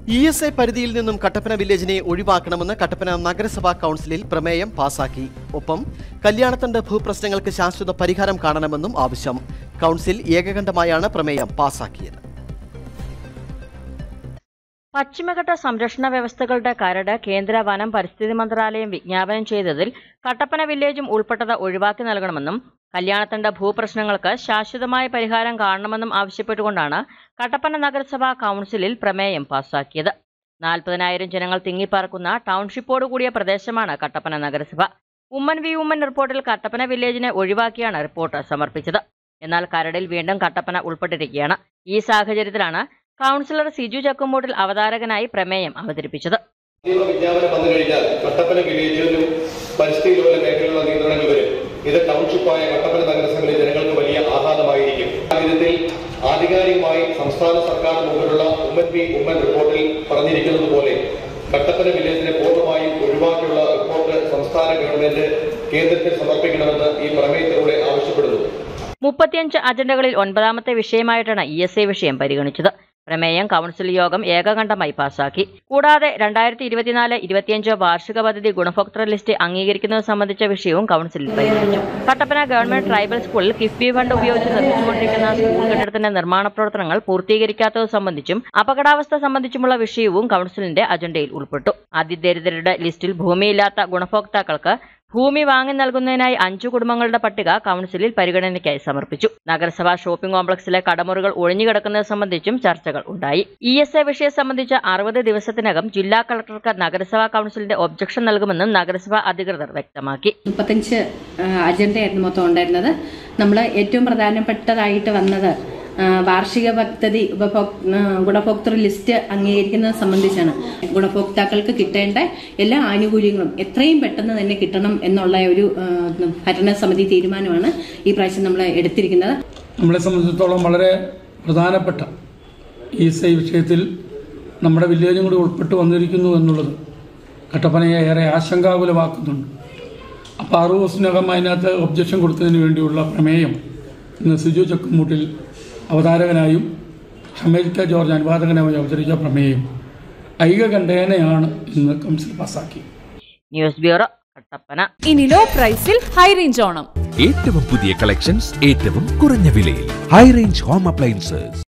E S I പരിധിയിൽ നിന്നും കട്ടപ്പന വില്ലേജിനെ ഒഴിവാക്കണമെന്ന് കട്ടപ്പന നഗരസഭാ കൗൺസിലിൽ പ്രമേയം പാസാക്കി ഒപ്പം കല്യാണത്തണ്ട് ഭൂപ്രശ്നങ്ങൾക്ക് ശാശ്വത പരിഹാരം കാണണമെന്നും ആവശ്യം കൗൺസിൽ ഏകകണ്ഠമായാണ് പ്രമേയം പാസാക്കിയത് പശ്ചിമഘട്ട സംരക്ഷണ വ്യവസ്ഥകളുടെ കരട് കേന്ദ്ര വനം പരിസ്ഥിതി മന്ത്രാലയം വിജ്ഞാപനം ചെയ്തതിൽ കട്ടപ്പന വില്ലേജും ഉൾപ്പെട്ടത് ഒഴിവാക്കി നൽകണമെന്നും കല്യാണത്തണ്ട് ഭൂപ്രശ്നങ്ങൾക്ക് ശാശ്വതമായ പരിഹാരം കാണണമെന്നും ആവശ്യപ്പെട്ടുകൊണ്ടാണ് കട്ടപ്പന നഗരസഭാ കൗൺസിലിൽ പ്രമേയം പാസാക്കിയത് നാൽപ്പതിനായിരം ജനങ്ങൾ തിങ്ങിപ്പാർക്കുന്ന ടൗൺഷിപ്പോട് കൂടിയ പ്രദേശമാണ് കട്ടപ്പന നഗരസഭ ഉമ്മൻ വി ഉമ്മൻ റിപ്പോർട്ടിൽ കട്ടപ്പന വില്ലേജിനെ ഒഴിവാക്കിയാണ് റിപ്പോർട്ട് സമർപ്പിച്ചത് എന്നാൽ കരടിൽ വീണ്ടും കട്ടപ്പന ഉൾപ്പെട്ടിരിക്കുകയാണ് ഈ സാഹചര്യത്തിലാണ് കൗൺസിലർ സിജു ചക്കുമൂട്ടിൽ അവതാരകനായി പ്രമേയം അവതരിപ്പിച്ചത് തീവ്ര വിജ്ഞാപനം വന്നു കഴിഞ്ഞാൽ കട്ടപ്പന വില്ലേജിലും പരിസ്ഥിതി ലോല മേഖലയിലുള്ള നിയന്ത്രണങ്ങൾ വരും ഇത് ടൗൺഷിപ്പായ കട്ടപ്പന നഗരസഭയിലെ ജനങ്ങൾക്ക് വലിയ ആഘാതമായിരിക്കും സാഹചര്യത്തിൽ ആധികാരികമായി സംസ്ഥാന സർക്കാർ മുമ്പിലുള്ള ഉമ്മൻ പി ഉമ്മൻ റിപ്പോർട്ടിൽ പറഞ്ഞിരിക്കുന്നത് പോലെ കട്ടപ്പന വില്ലേജിനെ പൂർണ്ണമായും ഒഴിവാക്കിയുള്ള റിപ്പോർട്ട് സംസ്ഥാന ഗവൺമെന്റ് കേന്ദ്രത്തിൽ സമർപ്പിക്കണമെന്ന് ഈ പ്രമേയത്തിലൂടെ ആവശ്യപ്പെടുന്നു മുപ്പത്തിയഞ്ച് അജണ്ടകളിൽ ഒൻപതാമത്തെ വിഷയമായിട്ടാണ് ഇ എസ് ഐ വിഷയം പരിഗണിച്ചത് പ്രമേയം കൗൺസിൽ യോഗം ഏകകണ്ഠമായി പാസാക്കി കൂടാതെ രണ്ടായിരത്തി ഇരുപത്തിനാല് ഇരുപത്തിയഞ്ച് വാർഷിക പദ്ധതി ഗുണഭോക്തൃ ലിസ്റ്റ് അംഗീകരിക്കുന്നത് സംബന്ധിച്ച വിഷയവും കൗൺസിലിൽ പരിഗണിച്ചു കട്ടപ്പന ഗവൺമെന്റ് ട്രൈബൽ സ്കൂളിൽ കിഫ്ബി ഫണ്ട് ഉപയോഗിച്ച് നിർമ്മിച്ചുകൊണ്ടിരിക്കുന്ന സ്കൂൾ കെട്ടിടത്തിന്റെ നിർമ്മാണ പ്രവർത്തനങ്ങൾ പൂർത്തീകരിക്കാത്തത് സംബന്ധിച്ചും അപകടാവസ്ഥ സംബന്ധിച്ചുമുള്ള വിഷയവും കൗൺസിലിന്റെ അജണ്ടയിൽ ഉൾപ്പെട്ടു അതിദരിദ്രരുടെ ലിസ്റ്റിൽ ഭൂമിയില്ലാത്ത ഗുണഭോക്താക്കൾക്ക് ഭൂമി വാങ്ങി നൽകുന്നതിനായി അഞ്ചു കുടുംബങ്ങളുടെ പട്ടിക കൗൺസിലിൽ പരിഗണനയ്ക്കായി സമർപ്പിച്ചു നഗരസഭാ ഷോപ്പിംഗ് കോംപ്ലക്സിലെ കടമുറികൾ ഒഴിഞ്ഞുകിടക്കുന്നത് സംബന്ധിച്ചും ചർച്ചകൾ ഉണ്ടായി ഇ എസ് ഐ വിഷയം സംബന്ധിച്ച് അറുപത് ദിവസത്തിനകം ജില്ലാ കളക്ടർക്ക് നഗരസഭാ കൗൺസിലിന്റെ ഒബ്ജക്ഷൻ നൽകുമെന്നും നഗരസഭാ അധികൃതർ വ്യക്തമാക്കി മുപ്പത്തഞ്ച് അജണ്ടയായിരുന്നു മൊത്തം ഉണ്ടായിരുന്നത് നമ്മൾ ഏറ്റവും പ്രധാനപ്പെട്ടതായിട്ട് വന്നത് ആ, വാർഷിക പദ്ധതി ഉപഭോക് ആ, ഗുണഭോക്തൃ ലിസ്റ്റ് അംഗീകരിക്കുന്നത് സംബന്ധിച്ചാണ് ഗുണഭോക്താക്കൾക്ക് കിട്ടേണ്ട എല്ലാ ആനുകൂല്യങ്ങളും എത്രയും പെട്ടെന്ന് തന്നെ കിട്ടണം എന്നുള്ള ഒരു ആ, ഭരണസമിതി തീരുമാനമാണ് ഈ പ്രാവശ്യം നമ്മൾ എടുത്തിരിക്കുന്നത് നമ്മളെ സംബന്ധിച്ചിടത്തോളം വളരെ പ്രധാനപ്പെട്ട ഈ എസ് ഐ വിഷയത്തിൽ നമ്മുടെ വില്ലേജും കൂടി ഉൾപ്പെട്ട് വന്നിരിക്കുന്നു എന്നുള്ളത് കട്ടപ്പനയെ ഏറെ ആശങ്കാകുലമാക്കുന്നുണ്ട് അപ്പോൾ ആറു ദിവസത്തിനകം അതിനകത്ത് ഒബ്ജക്ഷൻ കൊടുത്തതിന് വേണ്ടിയുള്ള പ്രമേയം ഇന്ന് സിജു ചക്കുമൂട്ടിൽ അവതാരകനായും ഷമേൽ കെ ജോർജ് അനുവാദകനായും അവതരിച്ച പ്രമേയം ഐകകണ്ഠേനയാണ് ഇന്ന് കൗൺസിൽ പാസ്സാക്കിയത് ന്യൂസ് ബ്യൂറോ കട്ടപ്പന ഇനി ലോ പ്രൈസിൽ ഹൈ റേഞ്ച് ഓണം ഏറ്റവും പുതിയ കളക്ഷൻസ് ഏറ്റവും കുറഞ്ഞ വിലയിൽ ഹൈ റേഞ്ച് ഹോം അപ്ലയൻസസ്